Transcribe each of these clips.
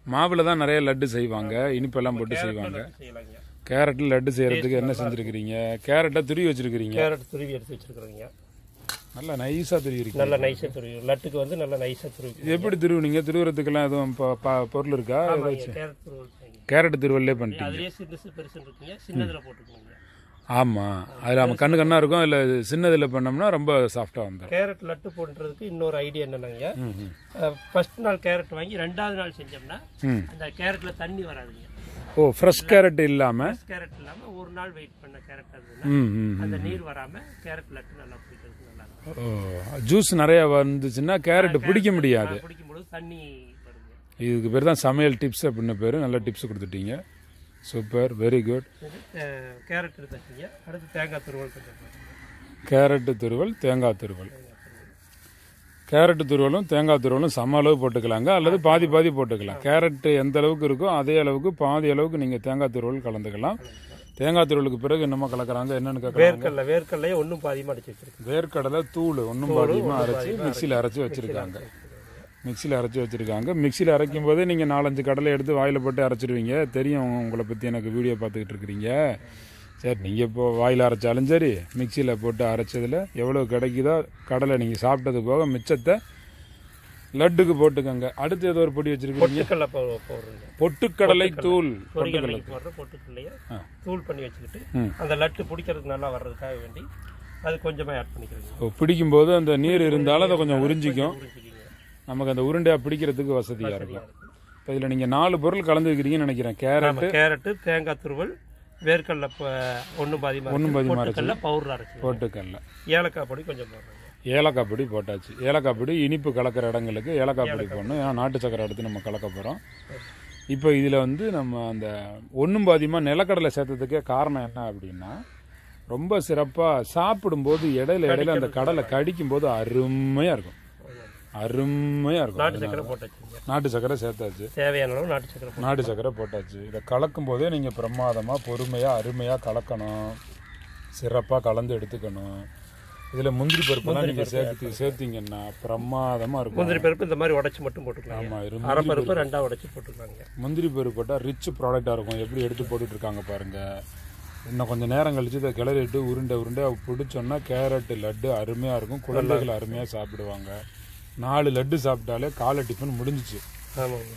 மாவில் தான் நிறைய லட்டு செய்வாங்க இனிப்பெல்லாம் போட்டு செய்வாங்க செய்யலாங்க கேரட்டில் லட்டு செய்யறதுக்கு என்ன செஞ்சுருக்கிறீங்க கேரட்டை துருவி வச்சிருக்கிறீங்க கேரட் துருவி எடுத்து வச்சிருக்கிறோங்க நல்லா நைஸாக துருவிருக்கீங்க நல்ல நைஸாக துருவி லட்டுக்கு வந்து நல்ல நைஸாக துருவி இது எப்படி துருவுனீங்க துருவுறதுக்கெல்லாம் எதுவும் ப- ப- பொருள் இருக்கா ஏதாச்சும் கேரட் துருவல் செய்யுங்க. கேரட் துருவல்லே பண்ணிட்டீங்க அதுலயே சிறுசு பெருசுன்னு இருக்குங்க சின்னதுல போட்டுக்கோங்க ஆமாம் அதில் நம்ம கண்ணு கண்ணா இருக்கும் இல்லை சின்னதில் பண்ணோம்னா ரொம்ப சாஃப்டாக வந்துடும் கேரட் லட்டு போடுறதுக்கு இன்னொரு ஐடியா என்னன்னாங்க ம் ம் ஃபர்ஸ்ட் நாள் கேரட் வாங்கி ரெண்டாவது நாள் செஞ்சோம்னா ம் அந்த கேரட்ல தண்ணி வராதுங்க ஓ ஃப்ரெஷ் கேரட் இல்லாமல் கேரட் இல்லாம ஒரு நாள் வெயிட் பண்ண கேரட் அதுன்னா ம் ம் அந்த நீர் வராம கேரட் லட்டு நல்லா பிடிக்கிறதுக்கு நல்லா இருக்கும் ஓ ஜூஸ் நிறைய வந்துச்சுன்னா கேரட் பிடிக்க முடியாது அது பிடிக்கும்போது தண்ணி வருங்க இதுக்கு பேர் தான் சமையல் டிப்ஸ் அப்படின்னு பேர் நல்ல டிப்ஸ் கொடுத்துட்டீங்க சூப்பர் வெரி குட் இது அஹ், கேரட் எடுத்தாச்சுங்க அடுத்து தேங்காய் துருவல் கொஞ்சம் போட்டுங்க. கேரட்டு துருவல் தேங்காய் துருவல் கேரட்டு துருவலும் தேங்காய் துருவலும் சம அளவு போட்டுக்கலாங்க அல்லது பாதி பாதி போட்டுக்கலாம் கேரட் எந்த அளவுக்கு இருக்கோ அதே அளவுக்கு பாதி அளவுக்கு நீங்கள் தேங்காய் துருவல் கலந்துக்கலாம் தேங்காய் துருவலுக்கு பிறகு என்னமோ கலக்குறாங்க என்னன்னு கேட்குறாங்க வேர்க்கடலை வேர்க்கடலையே ஒன்றும் பாதியமாக அடிச்சு வச்சிருக்கு வேர்க்கடலை தூள் ஒன்றும் பாதியமாக அரைச்சி மிக்சியில் அரைச்சி வச்சுருக்காங்க மிக்சியில் அரைச்சி வச்சுருக்காங்க மிக்சியில் அரைக்கும் போதே நீங்கள் நாலஞ்சு கடலை எடுத்து வாயில் போட்டு அரைச்சிடுவீங்க தெரியும் உங்களை பற்றி எனக்கு வீடியோ பார்த்துக்கிட்டு இருக்கிறீங்க சரி நீங்கள் இப்போ வாயில் அரைச்சாலும் சரி மிக்சியில் போட்டு அரைச்சதில் எவ்வளோ கிடைக்குதோ கடலை நீங்கள் சாப்பிட்டது போக மிச்சத்தை லட்டுக்கு போட்டுக்கோங்க அடுத்து ஏதோ ஒரு பொடி வச்சுருக்கீங்க பொட்டுக்கடலை போ- போடுறீங்க பொட்டுக்கடலை தூள் பொரிகடலைக்கு போடுற பொட்டுக்கடலையை ஆ. தூள் பண்ணி வச்சுக்கிட்டு ம். அந்த லட்டு பிடிக்கிறதுக்கு நல்லா வர்றதுக்காக வேண்டி அது கொஞ்சமாக ஆட் பண்ணிக்கிறீங்க ஓ, பிடிக்கும்போது அந்த நீர் இருந்தாலும் அதை கொஞ்சம் உறிஞ்சிக்கும் புரிஞ்சுக்கிங்க நமக்கு அந்த உருண்டையாக பிடிக்கிறதுக்கு வசதியாக இருக்கும் இப்போ இதில் நீங்கள் நாலு பொருள் கலந்துருக்கிறீங்கன்னு நினைக்கிறேன் கேரட் ஆமாம் கேரட்டு தேங்காய் துருவல் வேர்க்கடலை ஒன்றும் பாதியமாக ஒண்ணும் பாதியமா பொட்டுக்கடலை பவுடர் அரைச்சி போட்டுக்கல்ல ஏலக்காய் பொடி கொஞ்சம் போடுறோங்க ஏலக்காய் பொடி போட்டாச்சு ஏலக்காய் பொடி இனிப்பு கலக்கிற இடங்களுக்கு ஏலக்காய் பொடி போடணும் ஏன்னா நாட்டு சக்கரை எடுத்து நம்ம கலக்க போகிறோம் இப்போ இதில் வந்து நம்ம அந்த ஒன்றும் பாதியமாக நிலக்கடலை சேர்த்ததுக்கே காரணம் என்ன அப்படின்னா ரொம்ப சிறப்பாக சாப்பிடும்போது இடையில இடையில அந்த கடலை கடிக்கும்போது அருமையாக இருக்கும் அருமையாக இருக்கும் நாட்டு சக்கரை போட்டாச்சுங்க நாட்டு சக்கரை சேர்த்தாச்சு தேவையான அளவு நாட்டு சக்கரை போட்டு நாட்டு சக்கரை போட்டாச்சு இதை கலக்கும் போதே நீங்கள் பிரமாதமாக பொறுமையாக அருமையாக கலக்கணும் சிறப்பாக கலந்து எடுத்துக்கணும் இதில் முந்திரி பருப்புலாம் நீங்கள் சேர்த்து சேர்த்தீங்கன்னா பிரமாதமாக இருக்கும் முந்திரி பருப்பு இந்த மாதிரி உடைச்சு மட்டும் போட்டுக்கலாம் ஆமாம் இரு அரை பருப்பு ரெண்டா உடைச்சு போட்டுக்கலாங்க முந்திரி பருப்பு போட்டால் ரிச் ப்ராடக்டாக இருக்கும் எப்படி எடுத்து போட்டுட்டு இருக்காங்க பாருங்க இன்னும் கொஞ்சம் நேரம் கழிச்சு இதை கிளறிட்டு உருண்டை உருண்டை பிடிச்சோன்னா கேரட் லட்டு அருமையாக இருக்கும் குழந்தைகள் அருமையாக சாப்பிடுவாங்க நாலு லட்டு சாப்பிட்டாலே காலை டிஃபன் முடிஞ்சிச்சு ஆமாங்க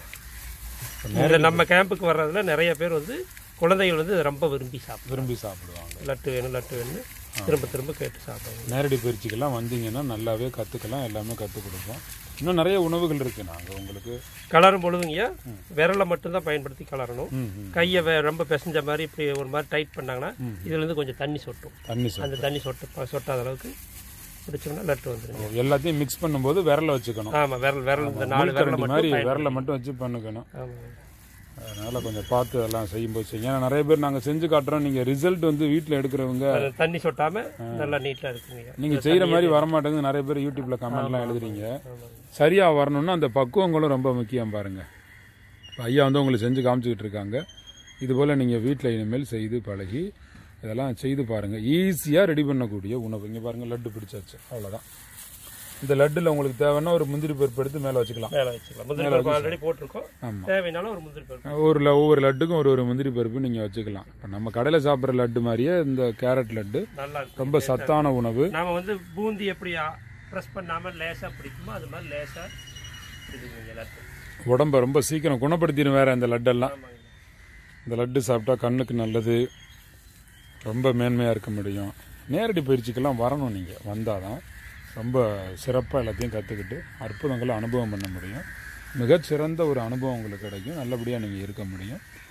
இந்த நம்ம கேம்புக்கு வர்றதுல நிறைய பேர் வந்து குழந்தைகள் வந்து இதை ரொம்ப விரும்பி சாப்பிடும் விரும்பி சாப்பிடுவாங்க லட்டு வேணும் லட்டு வேணும் திரும்ப திரும்ப கேட்டு சாப்பிடுவாங்க நேரடி பயிற்சிக்கெல்லாம் வந்தீங்கன்னா நல்லாவே கற்றுக்கலாம் எல்லாமே கற்றுக் கொடுப்போம் இன்னும் நிறைய உணவுகள் இருக்குது நாங்கள் உங்களுக்கு கலரும் பொழுதுங்க விரலை மட்டும்தான் பயன்படுத்தி கலரணும் ம் ம் கையை வே- ரொம்ப பிசைஞ்ச மாதிரி இப்படி ஒரு மாதிரி டைட் பண்ணாங்கன்னா இதுல இருந்து கொஞ்சம் தண்ணி சொட்டும் தண்ணி சார் அந்த தண்ணி சொட்டு ப- சொட்டாத அளவுக்கு பிடிச்சோம்னா லட்டு வந்துருங்க எல்லாத்தையும் மிக்ஸ் பண்ணும்போது விரலை வச்சுக்கணும் ஆமா விரல் விரல் இந்த நாலு விரலை கரண்டி மட்டும் மாதிரி பயன்படுத்தி- விரலை மட்டும் வச்சு பண்ணுக்கணும் ஆமாங்க அதனால் கொஞ்சம் பார்த்து அதெல்லாம் செய்யும்போது செய்யுங்க ஏன்னா நிறைய பேர் நாங்கள் செஞ்சு காட்டுறோம் நீங்கள் ரிசல்ட் வந்து வீட்டில் எடுக்கிறவங்க அது தண்ணி சொட்டாம நல்லா நீட்டா இருக்குங்க நீங்கள் செய்கிற மாதிரி வரமாட்டேங்குது நிறைய பேர் யூடியூப்பில் கமெண்ட்லாம் எழுதுறீங்க சரியாக வரணும்னா அந்த பக்குவங்களும் ரொம்ப முக்கியம் பாருங்கள் இப்போ ஐயா வந்து உங்களுக்கு செஞ்சு காமிச்சிக்கிட்டு இருக்காங்க இதுபோல் நீங்கள் வீட்டில் இனிமேல் செய்து பழகி இதெல்லாம் செய்து பாருங்கள் ஈஸியாக ரெடி பண்ணக்கூடிய உணவு இங்கே பாருங்கள் லட்டு பிடிச்சாச்சு அவ்வளோதான் இந்த லட்டில் உங்களுக்கு தேவைன்னா ஒரு முந்திரி பருப்பு எடுத்து மேலே வச்சுக்கலாம் மேல வச்சுக்கலாம் முந்திரி பருப்பு ஆல்ரெடி போட்டிருக்கோம் ஆமாம் தேவைனாலும் ஒரு முந்திரி பருப்பு ஒரு ல- ஒவ்வொரு லட்டுக்கும் ஒரு ஒரு முந்திரி பருப்பு நீங்கள் வச்சுக்கலாம் இப்போ நம்ம கடையில் சாப்பிட்ற லட்டு மாதிரியே இந்த கேரட் லட்டு நல்லா இருக்கும் ரொம்ப சத்தான உணவு நாம வந்து பூந்தி எப்படி ப்ரெஸ் பண்ணாம லேசா பிடிக்குமோ அது மாதிரி லேசா பிடிக்குங்க லட்டு உடம்ப ரொம்ப சீக்கிரம் குணப்படுத்திடும் வேற இந்த லட்டெல்லாம் ஆமாங்க இந்த லட்டு சாப்பிட்டா கண்ணுக்கு நல்லது ரொம்ப மேன்மையாக இருக்க முடியும் நேரடி பயிற்சிக்கெல்லாம் வரணும் நீங்கள் வந்தால் தான் ரொம்ப சிறப்பாக எல்லாத்தையும் கற்றுக்கிட்டு அற்புதங்களை அனுபவம் பண்ண முடியும் மிகச்சிறந்த ஒரு அனுபவம் உங்களுக்கு கிடைக்கும் நல்லபடியாக நீங்கள் இருக்க முடியும்